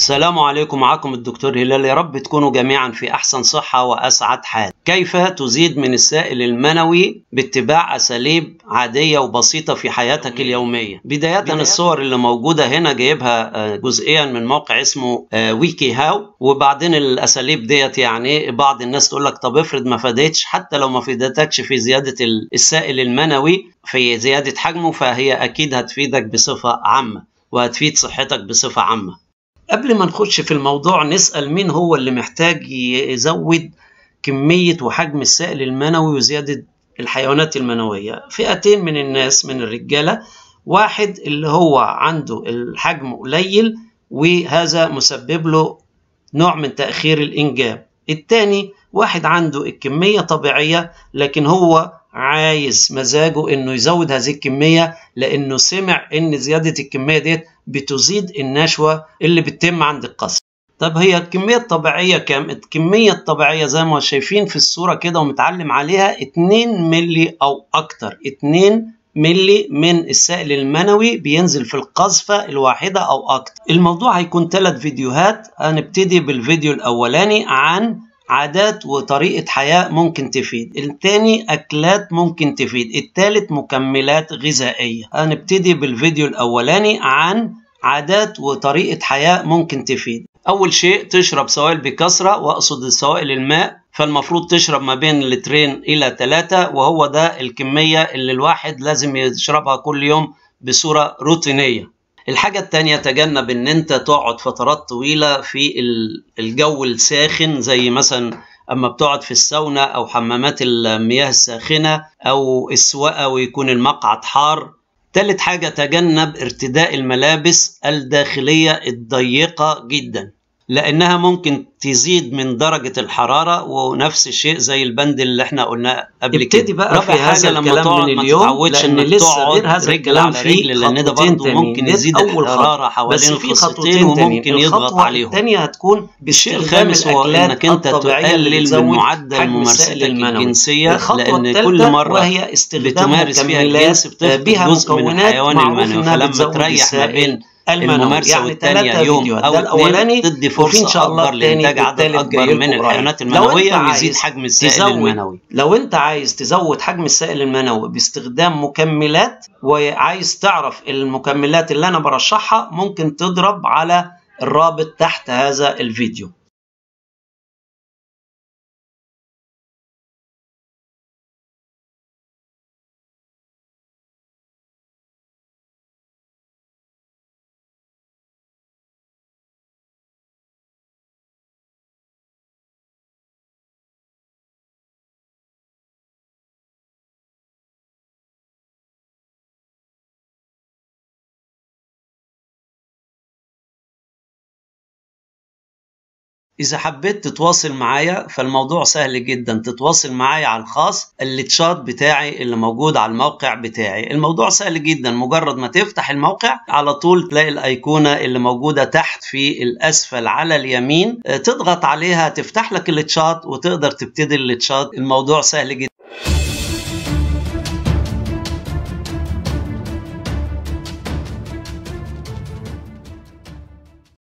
السلام عليكم معكم الدكتور هلال يا رب تكونوا جميعا في أحسن صحة وأسعد حال كيف تزيد من السائل المنوي باتباع أساليب عادية وبسيطة في حياتك اليومية بداية, بداية الصور اللي موجودة هنا جايبها جزئيا من موقع اسمه ويكي هاو وبعدين الأساليب ديت يعني بعض الناس تقول لك طب افرض ما فادتش حتى لو ما فادتكش في زيادة السائل المنوي في زيادة حجمه فهي أكيد هتفيدك بصفة عامة وهتفيد صحتك بصفة عامة قبل ما نخش في الموضوع نسأل مين هو اللي محتاج يزود كمية وحجم السائل المنوي وزيادة الحيوانات المنوية فئتين من الناس من الرجالة واحد اللي هو عنده الحجم قليل وهذا مسبب له نوع من تأخير الإنجاب التاني واحد عنده الكمية طبيعية لكن هو عايز مزاجه انه يزود هذه الكميه لانه سمع ان زياده الكميه ديت بتزيد النشوه اللي بتتم عند القصر. طب هي الكميه الطبيعيه كام؟ الكميه الطبيعيه زي ما شايفين في الصوره كده ومتعلم عليها 2 ملي او اكتر 2 ملي من السائل المنوي بينزل في القذفة الواحدة أو أكتر الموضوع هيكون ثلاث فيديوهات هنبتدي بالفيديو الأولاني عن عادات وطريقة حياة ممكن تفيد التاني أكلات ممكن تفيد التالت مكملات غذائية هنبتدي بالفيديو الأولاني عن عادات وطريقة حياة ممكن تفيد أول شيء تشرب سوائل بكثرة وأقصد سوائل الماء فالمفروض تشرب ما بين لترين إلى ثلاثة وهو ده الكمية اللي الواحد لازم يشربها كل يوم بصورة روتينية الحاجة التانية تجنب ان انت تقعد فترات طويلة في الجو الساخن زي مثلا اما بتقعد في الساونا او حمامات المياه الساخنة او السواقة ويكون المقعد حار تالت حاجة تجنب ارتداء الملابس الداخلية الضيقة جدا لانها ممكن تزيد من درجة الحرارة ونفس الشيء زي البند اللي احنا قلناه قبل كده ابتدي بقى في هذا الكلام من اليوم لان لسه غير هذا الكلام في لان ده برضه ممكن يزيد الحرارة حوالين الخصيتين وممكن يضغط عليهم الثانية هتكون الشيء الخامس هو انك انت تقلل من معدل ممارستك الجنسية لان كل مرة وهي استخدام بتمارس فيها الجنس بتفقد جزء من الحيوان المنوي فلما تريح ما بين الممارسة يعني والثانية يوم أو الأولاني تدي فرصة إن شاء الله أكبر لإنتاج عدد أكبر من الحيوانات المنوية ويزيد حجم السائل المنوي لو أنت عايز تزود حجم السائل المنوي باستخدام مكملات وعايز تعرف المكملات اللي أنا برشحها ممكن تضرب على الرابط تحت هذا الفيديو إذا حبيت تتواصل معايا فالموضوع سهل جدا تتواصل معايا على الخاص التشات بتاعي اللي موجود على الموقع بتاعي الموضوع سهل جدا مجرد ما تفتح الموقع على طول تلاقي الأيقونة اللي موجودة تحت في الأسفل على اليمين تضغط عليها تفتح لك التشات وتقدر تبتدي التشات الموضوع سهل جدا